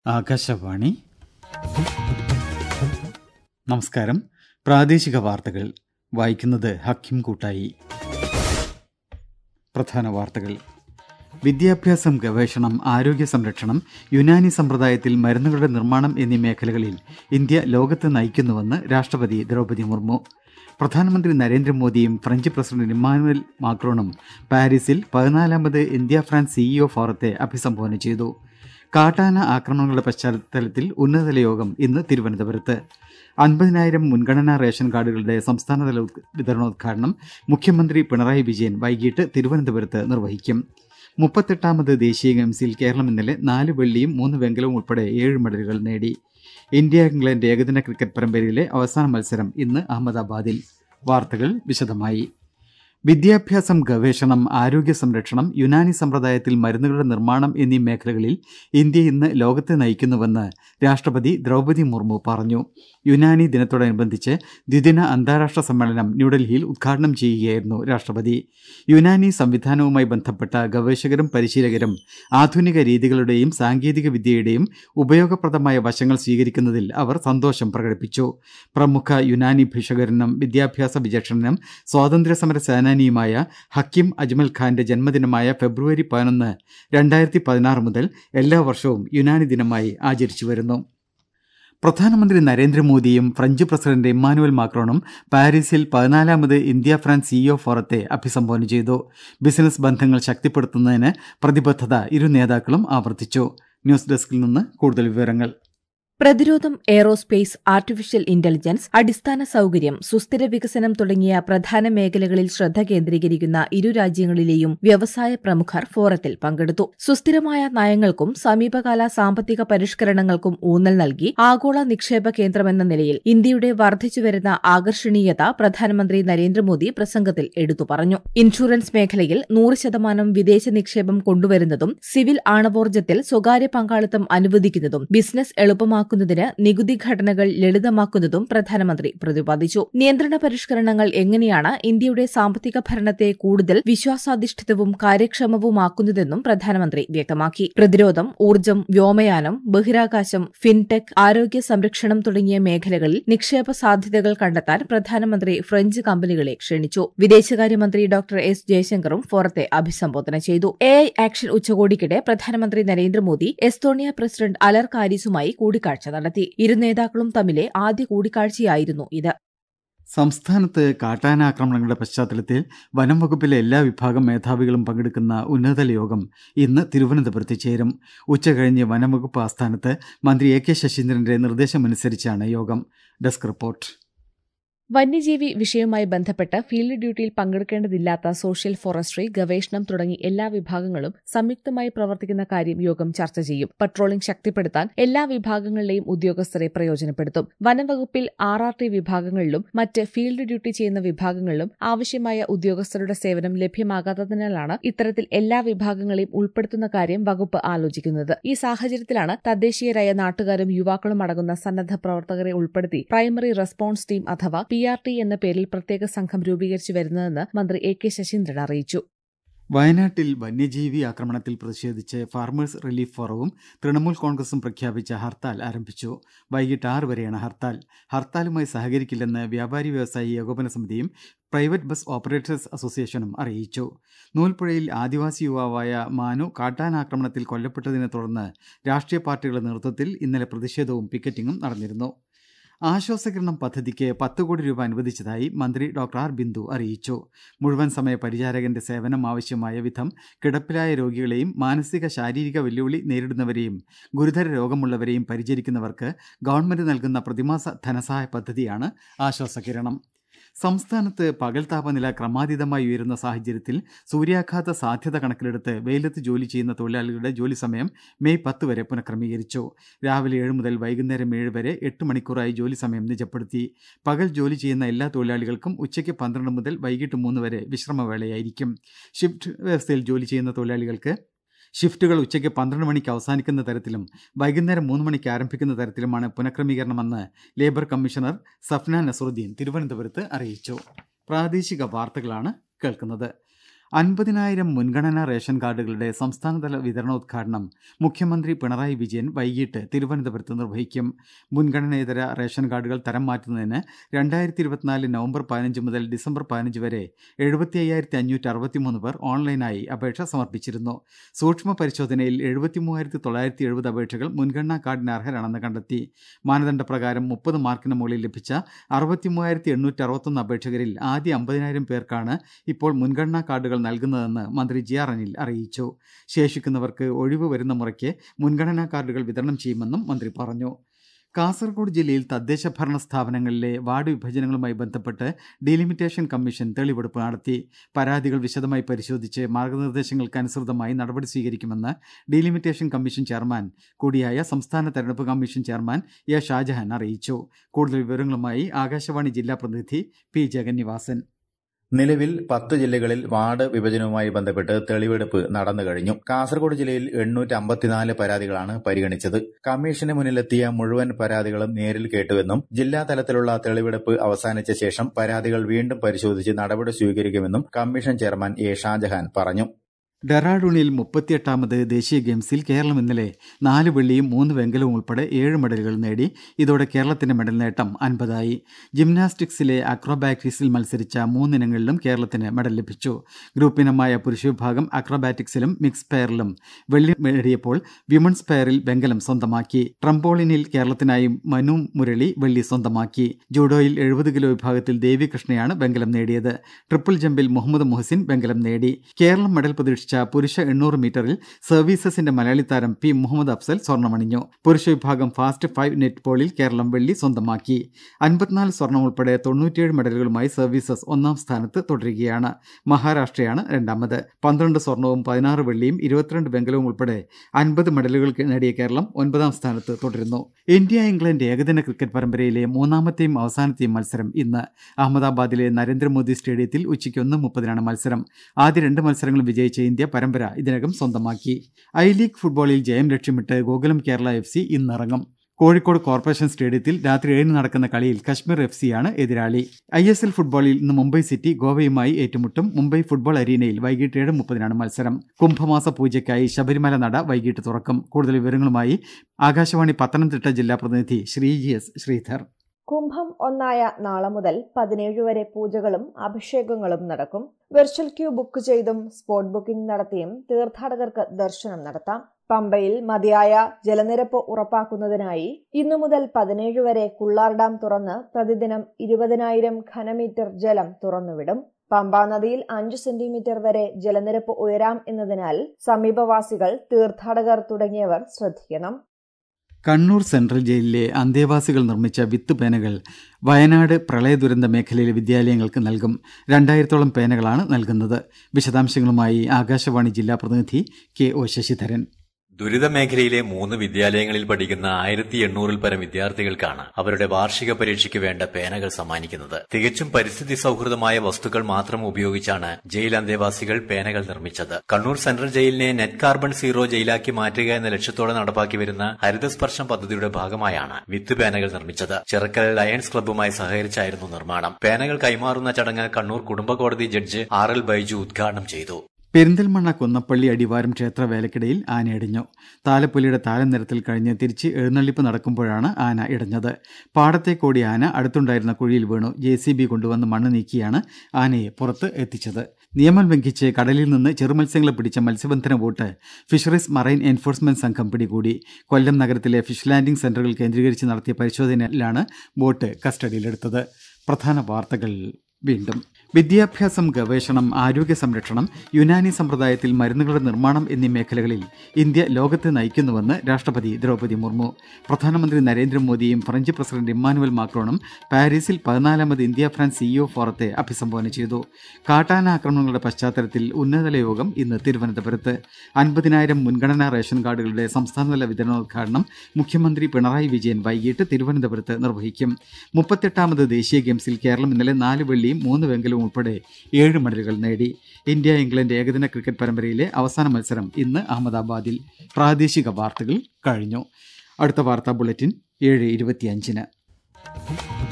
ആകാശവാണി നമസ്കാരം പ്രാദേശിക വാർത്തകൾ വായിക്കുന്നത് ഹക്കിം കൂട്ടായി പ്രധാന വാർത്തകൾ വിദ്യാഭ്യാസം ഗവേഷണം ആരോഗ്യ സംരക്ഷണം യുനാനി സമ്പ്രദായത്തിൽ മരുന്നുകളുടെ നിർമ്മാണം എന്നീ മേഖലകളിൽ ഇന്ത്യ ലോകത്തെ നയിക്കുന്നുവെന്ന് രാഷ്ട്രപതി ദ്രൗപദി മുർമു പ്രധാനമന്ത്രി നരേന്ദ്രമോദിയും ഫ്രഞ്ച് പ്രസിഡന്റ് ഇമ്മാനുവൽ മാക്രോണും പാരീസിൽ പതിനാലാമത് ഇന്ത്യ ഫ്രാൻസ് സിഇഒ ഫോറത്തെ അഭിസംബോധന ചെയ്തു കാട്ടാന ആക്രമണങ്ങളുടെ പശ്ചാത്തലത്തിൽ ഉന്നതതല യോഗം ഇന്ന് തിരുവനന്തപുരത്ത് അൻപതിനായിരം മുൻഗണനാ റേഷൻ കാർഡുകളുടെ സംസ്ഥാനതല ഉദ്- വിതരണോദ്ഘാടനം മുഖ്യമന്ത്രി പിണറായി വിജയൻ വൈകിട്ട് തിരുവനന്തപുരത്ത് നിർവഹിക്കും മുപ്പത്തെട്ടാമത് ദേശീയ ഗെയിംസിൽ കേരളം ഇന്നലെ നാല് വെള്ളിയും മൂന്ന് വെങ്കലവും ഉൾപ്പെടെ ഏഴ് മെഡലുകൾ നേടി ഇന്ത്യ ഇംഗ്ലണ്ട് ഏകദിന ക്രിക്കറ്റ് പരമ്പരയിലെ അവസാന മത്സരം ഇന്ന് അഹമ്മദാബാദിൽ വാർത്തകൾ വിശദമായി വിദ്യാഭ്യാസം ഗവേഷണം ആരോഗ്യ സംരക്ഷണം യുനാനി സമ്പ്രദായത്തിൽ മരുന്നുകളുടെ നിർമ്മാണം എന്നീ മേഖലകളിൽ ഇന്ത്യ ഇന്ന് ലോകത്തെ നയിക്കുന്നുവെന്ന് രാഷ്ട്രപതി ദ്രൗപദി മുർമു പറഞ്ഞു യുനാനി ദിനത്തോടനുബന്ധിച്ച് ദ്വിദിന അന്താരാഷ്ട്ര സമ്മേളനം ന്യൂഡൽഹിയിൽ ഉദ്ഘാടനം ചെയ്യുകയായിരുന്നു രാഷ്ട്രപതി യുനാനി സംവിധാനവുമായി ബന്ധപ്പെട്ട ഗവേഷകരും പരിശീലകരും ആധുനിക രീതികളുടെയും സാങ്കേതിക വിദ്യയുടെയും ഉപയോഗപ്രദമായ വശങ്ങൾ സ്വീകരിക്കുന്നതിൽ അവർ സന്തോഷം പ്രകടിപ്പിച്ചു പ്രമുഖ യുനാനി ഭിഷകരനും വിദ്യാഭ്യാസ വിചക്ഷണനും സ്വാതന്ത്ര്യ സമര സേനാനിയുമായ ഹക്കിം അജ്മൽ ഖാന്റെ ജന്മദിനമായ ഫെബ്രുവരി പതിനൊന്ന് രണ്ടായിരത്തി പതിനാറ് മുതൽ എല്ലാ വർഷവും യുനാനി ദിനമായി ആചരിച്ചു വരുന്നു പ്രധാനമന്ത്രി നരേന്ദ്രമോദിയും ഫ്രഞ്ച് പ്രസിഡന്റ് ഇമ്മാനുവൽ മാക്രോണും പാരീസിൽ പതിനാലാമത് ഇന്ത്യ ഫ്രാൻസ് സിഇഒ ഫോറത്തെ അഭിസംബോധന ചെയ്തു ബിസിനസ് ബന്ധങ്ങൾ ശക്തിപ്പെടുത്തുന്നതിന് പ്രതിബദ്ധത ഇരു നേതാക്കളും ആവർത്തിച്ചു ന്യൂസ് ഡെസ്കിൽ നിന്ന് കൂടുതൽ വിവരങ്ങൾ പ്രതിരോധം എയ്റോസ്പേസ് ആർട്ടിഫിഷ്യൽ ഇന്റലിജൻസ് അടിസ്ഥാന സൌകര്യം സുസ്ഥിര വികസനം തുടങ്ങിയ പ്രധാന മേഖലകളിൽ ശ്രദ്ധ കേന്ദ്രീകരിക്കുന്ന ഇരു രാജ്യങ്ങളിലെയും വ്യവസായ പ്രമുഖർ ഫോറത്തിൽ പങ്കെടുത്തു സുസ്ഥിരമായ നയങ്ങൾക്കും സമീപകാല സാമ്പത്തിക പരിഷ്കരണങ്ങൾക്കും ഊന്നൽ നൽകി ആഗോള നിക്ഷേപ കേന്ദ്രമെന്ന നിലയിൽ ഇന്ത്യയുടെ വർദ്ധിച്ചുവരുന്ന ആകർഷണീയത പ്രധാനമന്ത്രി നരേന്ദ്രമോദി പ്രസംഗത്തിൽ എടുത്തു പറഞ്ഞു ഇൻഷുറൻസ് മേഖലയിൽ നൂറ് ശതമാനം വിദേശ നിക്ഷേപം കൊണ്ടുവരുന്നതും സിവിൽ ആണവോർജ്ജത്തിൽ സ്വകാര്യ പങ്കാളിത്തം അനുവദിക്കുന്നതും ബിസിനസ് എളുപ്പമാക്കുന്നതിന് നികുതി ഘടനകൾ ലളിതമാക്കുന്നതും പ്രധാനമന്ത്രി പ്രതിപാദിച്ചു നിയന്ത്രണ പരിഷ്കരണങ്ങൾ എങ്ങനെയാണ് ഇന്ത്യയുടെ സാമ്പത്തിക ഭരണത്തെ കൂടുതൽ വിശ്വാസാധിഷ്ഠിതവും കാര്യക്ഷമവുമാക്കുന്നതെന്നും പ്രധാനമന്ത്രി വ്യക്തമാക്കി പ്രതിരോധം ഊർജ്ജം വ്യോമയാനം ബഹിരാകാശം ഫിൻടെക് ആരോഗ്യ സംരക്ഷണം തുടങ്ങിയ മേഖലകളിൽ നിക്ഷേപ സാധ്യതകൾ കണ്ടെത്താൻ പ്രധാനമന്ത്രി ഫ്രഞ്ച് കമ്പനികളെ ക്ഷണിച്ചു വിദേശകാര്യമന്ത്രി ഡോക്ടർ എസ് ജയശങ്കറും ഫോറത്തെ അഭിസംബോധന ചെയ്തു എ ഐ ആക്ഷൻ ഉച്ചകോടിക്കിടെ പ്രധാനമന്ത്രി നരേന്ദ്രമോദി എസ്തോണിയ പ്രസിഡന്റ് അലർ കാരിസുമായി കൂടിക്കാഴ്ച നടത്തി ഇരു നേതാക്കളും തമ്മിലെ ആദ്യ കൂടിക്കാഴ്ചയായിരുന്നു ഇത് സംസ്ഥാനത്ത് കാട്ടാനാക്രമണങ്ങളുടെ പശ്ചാത്തലത്തിൽ വനം വകുപ്പിലെ എല്ലാ വിഭാഗം മേധാവികളും പങ്കെടുക്കുന്ന ഉന്നതതല യോഗം ഇന്ന് തിരുവനന്തപുരത്ത് ചേരും ഉച്ചകഴിഞ്ഞ് വനം വകുപ്പ് ആസ്ഥാനത്ത് മന്ത്രി എ കെ ശശീന്ദ്രന്റെ നിർദ്ദേശമനുസരിച്ചാണ് യോഗം ഡെസ്ക് റിപ്പോർട്ട് വന്യജീവി വിഷയവുമായി ബന്ധപ്പെട്ട് ഫീൽഡ് ഡ്യൂട്ടിയിൽ പങ്കെടുക്കേണ്ടതില്ലാത്ത സോഷ്യൽ ഫോറസ്ട്രി ഗവേഷണം തുടങ്ങി എല്ലാ വിഭാഗങ്ങളും സംയുക്തമായി പ്രവർത്തിക്കുന്ന കാര്യം യോഗം ചർച്ച ചെയ്യും പട്രോളിംഗ് ശക്തിപ്പെടുത്താൻ എല്ലാ വിഭാഗങ്ങളിലെയും ഉദ്യോഗസ്ഥരെ പ്രയോജനപ്പെടുത്തും വനംവകുപ്പിൽ ആർ ആർ ടി വിഭാഗങ്ങളിലും മറ്റ് ഫീൽഡ് ഡ്യൂട്ടി ചെയ്യുന്ന വിഭാഗങ്ങളിലും ആവശ്യമായ ഉദ്യോഗസ്ഥരുടെ സേവനം ലഭ്യമാകാത്തതിനാലാണ് ഇത്തരത്തിൽ എല്ലാ വിഭാഗങ്ങളെയും ഉൾപ്പെടുത്തുന്ന കാര്യം വകുപ്പ് ആലോചിക്കുന്നത് ഈ സാഹചര്യത്തിലാണ് തദ്ദേശീയരായ നാട്ടുകാരും യുവാക്കളും അടങ്ങുന്ന സന്നദ്ധ പ്രവർത്തകരെ ഉൾപ്പെടുത്തി പ്രൈമറി റെസ്പോൺസ് ടീം അഥവാ പി ആർ ടി എന്ന പേരിൽ പ്രത്യേക സംഘം രൂപീകരിച്ചു വരുന്നതെന്ന് മന്ത്രി എ കെ ശശീന്ദ്രൻ അറിയിച്ചു വയനാട്ടിൽ വന്യജീവി ആക്രമണത്തിൽ പ്രതിഷേധിച്ച് ഫാർമേഴ്സ് റിലീഫ് ഫോറവും തൃണമൂൽ കോൺഗ്രസും പ്രഖ്യാപിച്ച ഹർത്താൽ ആരംഭിച്ചു വൈകിട്ട് ആറ് വരെയാണ് ഹർത്താൽ ഹർത്താലുമായി സഹകരിക്കില്ലെന്ന് വ്യാപാരി വ്യവസായി ഏകോപന സമിതിയും പ്രൈവറ്റ് ബസ് ഓപ്പറേറ്റേഴ്സ് അസോസിയേഷനും അറിയിച്ചു നൂൽപ്പുഴയിൽ ആദിവാസി യുവാവായ മാനു കാട്ടാനാക്രമണത്തിൽ കൊല്ലപ്പെട്ടതിനെ തുടർന്ന് രാഷ്ട്രീയ പാർട്ടികളുടെ നേതൃത്വത്തിൽ ഇന്നലെ പ്രതിഷേധവും പിക്കറ്റിംഗും നടന്നിരുന്നു ആശ്വാസകിരണം പദ്ധതിക്ക് പത്ത് കോടി രൂപ അനുവദിച്ചതായി മന്ത്രി ഡോക്ടർ ആർ ബിന്ദു അറിയിച്ചു മുഴുവൻ സമയ പരിചാരകന്റെ സേവനം ആവശ്യമായ വിധം കിടപ്പിലായ രോഗികളെയും മാനസിക ശാരീരിക വെല്ലുവിളി നേരിടുന്നവരെയും ഗുരുതര രോഗമുള്ളവരെയും പരിചരിക്കുന്നവർക്ക് ഗവൺമെന്റ് നൽകുന്ന പ്രതിമാസ ധനസഹായ പദ്ധതിയാണ് ആശ്വാസകിരണം സംസ്ഥാനത്ത് പകൽ താപനില ക്രമാതീതമായി ഉയരുന്ന സാഹചര്യത്തിൽ സൂര്യാഘാത സാധ്യത കണക്കിലെടുത്ത് വെയിലത്ത് ജോലി ചെയ്യുന്ന തൊഴിലാളികളുടെ ജോലി സമയം മെയ് പത്ത് വരെ പുനഃക്രമീകരിച്ചു രാവിലെ ഏഴ് മുതൽ വൈകുന്നേരം ഏഴ് വരെ എട്ട് മണിക്കൂറായി ജോലി സമയം നിജപ്പെടുത്തി പകൽ ജോലി ചെയ്യുന്ന എല്ലാ തൊഴിലാളികൾക്കും ഉച്ചയ്ക്ക് പന്ത്രണ്ട് മുതൽ വൈകിട്ട് മൂന്ന് വരെ വിശ്രമവേളയായിരിക്കും ഷിഫ്റ്റ് വ്യവസ്ഥയിൽ ജോലി ചെയ്യുന്ന തൊഴിലാളികൾക്ക് ഷിഫ്റ്റുകൾ ഉച്ചയ്ക്ക് പന്ത്രണ്ട് മണിക്ക് അവസാനിക്കുന്ന തരത്തിലും വൈകുന്നേരം മൂന്ന് മണിക്ക് ആരംഭിക്കുന്ന തരത്തിലുമാണ് പുനഃക്രമീകരണമെന്ന് ലേബർ കമ്മീഷണർ സഫ്ന നസറുദ്ദീൻ തിരുവനന്തപുരത്ത് അറിയിച്ചു പ്രാദേശിക വാർത്തകളാണ് കേൾക്കുന്നത് അൻപതിനായിരം മുൻഗണനാ റേഷൻ കാർഡുകളുടെ സംസ്ഥാനതല വിതരണോദ്ഘാടനം മുഖ്യമന്ത്രി പിണറായി വിജയൻ വൈകിട്ട് തിരുവനന്തപുരത്ത് നിർവഹിക്കും മുൻഗണനേതര റേഷൻ കാർഡുകൾ തരം മാറ്റുന്നതിന് രണ്ടായിരത്തി ഇരുപത്തിനാല് നവംബർ പതിനഞ്ച് മുതൽ ഡിസംബർ പതിനഞ്ച് വരെ എഴുപത്തി അയ്യായിരത്തി അഞ്ഞൂറ്റി അറുപത്തിമൂന്ന് പേർ ഓൺലൈനായി അപേക്ഷ സമർപ്പിച്ചിരുന്നു സൂക്ഷ്മ പരിശോധനയിൽ എഴുപത്തി മൂവായിരത്തി തൊള്ളായിരത്തി എഴുപത് അപേക്ഷകൾ മുൻഗണനാ കാർഡിന് അർഹരാണെന്ന് കണ്ടെത്തി മാനദണ്ഡപ്രകാരം മുപ്പത് മാർക്കിന് മുകളിൽ ലഭിച്ച അറുപത്തി മൂവായിരത്തി എണ്ണൂറ്റി അറുപത്തൊന്ന് അപേക്ഷകരിൽ ആദ്യ അമ്പതിനായിരം പേർക്കാണ് ഇപ്പോൾ മുൻഗണനാ കാർഡുകൾ നൽകുന്നതെന്ന് മന്ത്രി ജി ആർ അനിൽ അറിയിച്ചു ശേഷിക്കുന്നവർക്ക് ഒഴിവ് വരുന്ന മുറയ്ക്ക് മുൻഗണനാ കാർഡുകൾ വിതരണം ചെയ്യുമെന്നും മന്ത്രി പറഞ്ഞു കാസർഗോഡ് ജില്ലയിൽ തദ്ദേശ ഭരണ സ്ഥാപനങ്ങളിലെ വാർഡ് വിഭജനങ്ങളുമായി ബന്ധപ്പെട്ട് ഡീലിമിറ്റേഷൻ കമ്മീഷൻ തെളിവെടുപ്പ് നടത്തി പരാതികൾ വിശദമായി പരിശോധിച്ച് മാർഗനിർദ്ദേശങ്ങൾക്കനുസൃതമായി നടപടി സ്വീകരിക്കുമെന്ന് ഡീലിമിറ്റേഷൻ കമ്മീഷൻ ചെയർമാൻ കൂടിയായ സംസ്ഥാന തെരഞ്ഞെടുപ്പ് കമ്മീഷൻ ചെയർമാൻ എ ഷാജഹാൻ അറിയിച്ചു കൂടുതൽ വിവരങ്ങളുമായി ആകാശവാണി ജില്ലാ പ്രതിനിധി പി ജഗന്നിവാസൻ നിലവിൽ പത്ത് ജില്ലകളിൽ വാർഡ് വിഭജനവുമായി ബന്ധപ്പെട്ട് തെളിവെടുപ്പ് നടന്നു കഴിഞ്ഞു കാസർഗോഡ് ജില്ലയിൽ എണ്ണൂറ്റി അമ്പത്തിനാല് പരാതികളാണ് പരിഗണിച്ചത് കമ്മീഷന് മുന്നിലെത്തിയ മുഴുവൻ പരാതികളും നേരിൽ കേട്ടുവെന്നും ജില്ലാ തലത്തിലുള്ള തെളിവെടുപ്പ് അവസാനിച്ച ശേഷം പരാതികൾ വീണ്ടും പരിശോധിച്ച് നടപടി സ്വീകരിക്കുമെന്നും കമ്മീഷൻ ചെയർമാൻ എ ഷാജഹാൻ പറഞ്ഞു ഡെറാഡൂണിൽ മുപ്പത്തിയെട്ടാമത് ദേശീയ ഗെയിംസിൽ കേരളം ഇന്നലെ നാല് വെള്ളിയും മൂന്ന് വെങ്കലവും ഉൾപ്പെടെ ഏഴ് മെഡലുകൾ നേടി ഇതോടെ കേരളത്തിന്റെ മെഡൽ നേട്ടം അൻപതായി ജിംനാസ്റ്റിക്സിലെ അക്രോബാറ്റിക്സിൽ മത്സരിച്ച മൂന്നിനങ്ങളിലും കേരളത്തിന് മെഡൽ ലഭിച്ചു ഗ്രൂപ്പിനമായ പുരുഷ വിഭാഗം അക്രോബാറ്റിക്സിലും മിക്സ് പെയറിലും വെള്ളി നേടിയപ്പോൾ വിമൺസ് പെയറിൽ വെങ്കലം സ്വന്തമാക്കി ട്രംപോളിനിൽ കേരളത്തിനായി മനു മുരളി വെള്ളി സ്വന്തമാക്കി ജൂഡോയിൽ എഴുപത് കിലോ വിഭാഗത്തിൽ ദേവി കൃഷ്ണയാണ് വെങ്കലം നേടിയത് ട്രിപ്പിൾ ജമ്പിൽ മുഹമ്മദ് മുഹസിൻ വെങ്കലം നേടി കേരളം മെഡൽ പ്രതീക്ഷിച്ച പുരുഷ എണ്ണൂറ് മീറ്ററിൽ സർവീസസിന്റെ മലയാളി താരം പി മുഹമ്മദ് അഫ്സൽ സ്വർണ്ണമണിഞ്ഞു പുരുഷ വിഭാഗം ഫാസ്റ്റ് ഫൈവ് നെറ്റ് പോളിൽ കേരളം വെള്ളി സ്വന്തമാക്കി അൻപത്തിനാല് സ്വർണം ഉൾപ്പെടെ തൊണ്ണൂറ്റിയേഴ് മെഡലുകളുമായി സർവീസസ് ഒന്നാം സ്ഥാനത്ത് തുടരുകയാണ് മഹാരാഷ്ട്രയാണ് രണ്ടാമത് പന്ത്രണ്ട് സ്വർണവും പതിനാറ് വെള്ളിയും ഇരുപത്തിരണ്ട് വെങ്കലവും ഉൾപ്പെടെ അൻപത് മെഡലുകൾ നേടിയ കേരളം ഒൻപതാം സ്ഥാനത്ത് തുടരുന്നു ഇന്ത്യ ഇംഗ്ലണ്ട് ഏകദിന ക്രിക്കറ്റ് പരമ്പരയിലെ മൂന്നാമത്തെയും അവസാനത്തെയും മത്സരം ഇന്ന് അഹമ്മദാബാദിലെ നരേന്ദ്രമോദി സ്റ്റേഡിയത്തിൽ ഉച്ചയ്ക്ക് ഒന്ന് മുപ്പതിനാണ് മത്സരം ആദ്യ രണ്ട് മത്സരങ്ങളും വിജയിച്ച ഇന്ത്യ പരമ്പര ഇതിനകം സ്വന്തമാക്കി ഐ ലീഗ് ഫുട്ബോളിൽ ജയം ലക്ഷ്യമിട്ട് ഗോകുലം കേരള എഫ് സി ഇന്നിറങ്ങും കോഴിക്കോട് കോർപ്പറേഷൻ സ്റ്റേഡിയത്തിൽ രാത്രി ഏഴിന് നടക്കുന്ന കളിയിൽ കശ്മീർ എഫ് സിയാണ് എതിരാളി ഐ എസ് എൽ ഫുട്ബോളിൽ ഇന്ന് മുംബൈ സിറ്റി ഗോവയുമായി ഏറ്റുമുട്ടും മുംബൈ ഫുട്ബോൾ അരീനയിൽ വൈകിട്ട് ഏഴ് മുപ്പതിനാണ് മത്സരം കുംഭമാസ പൂജയ്ക്കായി ശബരിമല നട വൈകിട്ട് തുറക്കും കൂടുതൽ വിവരങ്ങളുമായി ആകാശവാണി പത്തനംതിട്ട ജില്ലാ പ്രതിനിധി ശ്രീജി എസ് ശ്രീധർ കുംഭം ഒന്നായ നാളെ മുതൽ പതിനേഴ് വരെ പൂജകളും അഭിഷേകങ്ങളും നടക്കും വെർച്വൽ ക്യൂ ബുക്ക് ചെയ്തും സ്പോട്ട് ബുക്കിംഗ് നടത്തിയും തീർത്ഥാടകർക്ക് ദർശനം നടത്താം പമ്പയിൽ മതിയായ ജലനിരപ്പ് ഉറപ്പാക്കുന്നതിനായി ഇന്നു മുതൽ പതിനേഴ് വരെ കുള്ളാർ ഡാം തുറന്ന് പ്രതിദിനം ഇരുപതിനായിരം ഘനമീറ്റർ ജലം തുറന്നുവിടും പമ്പാ നദിയിൽ അഞ്ച് സെന്റിമീറ്റർ വരെ ജലനിരപ്പ് ഉയരാം എന്നതിനാൽ സമീപവാസികൾ തീർത്ഥാടകർ തുടങ്ങിയവർ ശ്രദ്ധിക്കണം കണ്ണൂർ സെൻട്രൽ ജയിലിലെ അന്തേവാസികൾ നിർമ്മിച്ച വിത്ത് പേനകൾ വയനാട് പ്രളയ ദുരന്ത മേഖലയിലെ വിദ്യാലയങ്ങൾക്ക് നൽകും രണ്ടായിരത്തോളം പേനകളാണ് നൽകുന്നത് വിശദാംശങ്ങളുമായി ആകാശവാണി ജില്ലാ പ്രതിനിധി കെ ഒ ശശിധരൻ ദുരിത മേഖലയിലെ മൂന്ന് വിദ്യാലയങ്ങളിൽ പഠിക്കുന്ന ആയിരത്തി എണ്ണൂറിൽ പരം വിദ്യാർത്ഥികൾക്കാണ് അവരുടെ വാർഷിക പരീക്ഷയ്ക്ക് വേണ്ട പേനകൾ സമ്മാനിക്കുന്നത് തികച്ചും പരിസ്ഥിതി സൌഹൃദമായ വസ്തുക്കൾ മാത്രം ഉപയോഗിച്ചാണ് ജയിൽ അന്തേവാസികൾ പേനകൾ നിർമ്മിച്ചത് കണ്ണൂർ സെൻട്രൽ ജയിലിനെ നെറ്റ് കാർബൺ സീറോ ജയിലാക്കി മാറ്റുക എന്ന ലക്ഷ്യത്തോടെ നടപ്പാക്കി വരുന്ന ഹരിതസ്പർശം പദ്ധതിയുടെ ഭാഗമായാണ് വിത്ത് പേനകൾ നിർമ്മിച്ചത് ചെറുക്കൽ ലയൺസ് ക്ലബ്ബുമായി സഹകരിച്ചായിരുന്നു നിർമ്മാണം പേനകൾ കൈമാറുന്ന ചടങ്ങ് കണ്ണൂർ കുടുംബ കോടതി ജഡ്ജ് ആർ എൽ ബൈജു ഉദ്ഘാടനം ചെയ്തു പെരിന്തൽമണ്ണ കുന്നപ്പള്ളി അടിവാരം ക്ഷേത്ര വേലക്കിടയിൽ ആന ഇടഞ്ഞു താലപ്പൊലിയുടെ താലം നിരത്തിൽ കഴിഞ്ഞ് തിരിച്ച് എഴുന്നള്ളിപ്പ് നടക്കുമ്പോഴാണ് ആന ഇടഞ്ഞത് പാടത്തേക്കോടി ആന അടുത്തുണ്ടായിരുന്ന കുഴിയിൽ വീണു ജെ സി ബി കൊണ്ടുവന്ന് മണ്ണ് നീക്കിയാണ് ആനയെ പുറത്ത് എത്തിച്ചത് നിയമം ലംഘിച്ച് കടലിൽ നിന്ന് ചെറുമത്സ്യങ്ങളെ പിടിച്ച മത്സ്യബന്ധന ബോട്ട് ഫിഷറീസ് മറൈൻ എൻഫോഴ്സ്മെന്റ് സംഘം പിടികൂടി കൊല്ലം നഗരത്തിലെ ഫിഷ് ലാൻഡിംഗ് സെന്ററുകൾ കേന്ദ്രീകരിച്ച് നടത്തിയ പരിശോധനയിലാണ് ബോട്ട് കസ്റ്റഡിയിലെടുത്തത് പ്രധാന വാർത്തകൾ വീണ്ടും വിദ്യാഭ്യാസം ഗവേഷണം ആരോഗ്യ സംരക്ഷണം യുനാനി സമ്പ്രദായത്തിൽ മരുന്നുകളുടെ നിർമ്മാണം എന്നീ മേഖലകളിൽ ഇന്ത്യ ലോകത്തെ നയിക്കുന്നുവെന്ന് രാഷ്ട്രപതി ദ്രൗപദി മുർമു പ്രധാനമന്ത്രി നരേന്ദ്രമോദിയും ഫ്രഞ്ച് പ്രസിഡന്റ് ഇമ്മാനുവൽ മാക്രോണും പാരീസിൽ പതിനാലാമത് ഇന്ത്യ ഫ്രാൻസ് സിഇഒ ഫോറത്തെ അഭിസംബോധന ചെയ്തു കാട്ടാന ആക്രമണങ്ങളുടെ പശ്ചാത്തലത്തിൽ ഉന്നതതല യോഗം ഇന്ന് തിരുവനന്തപുരത്ത് അൻപതിനായിരം മുൻഗണനാ റേഷൻ കാർഡുകളുടെ സംസ്ഥാനതല വിതരണോദ്ഘാടനം മുഖ്യമന്ത്രി പിണറായി വിജയൻ വൈകിട്ട് തിരുവനന്തപുരത്ത് നിർവഹിക്കും മുപ്പത്തെട്ടാമത് ദേശീയ ഗെയിംസിൽ കേരളം ഇന്നലെ നാല് വെള്ളിയും മൂന്ന് വെങ്കലവും ഉൾപ്പെടെ ഏഴ് മെഡലുകൾ നേടി ഇന്ത്യ ഇംഗ്ലണ്ട് ഏകദിന ക്രിക്കറ്റ് പരമ്പരയിലെ അവസാന മത്സരം ഇന്ന് അഹമ്മദാബാദിൽ പ്രാദേശിക വാർത്തകൾ കഴിഞ്ഞു അടുത്ത വാർത്താ ബുള്ളറ്റിൻ ഏഴ് ഇരുപത്തിയഞ്ചിന്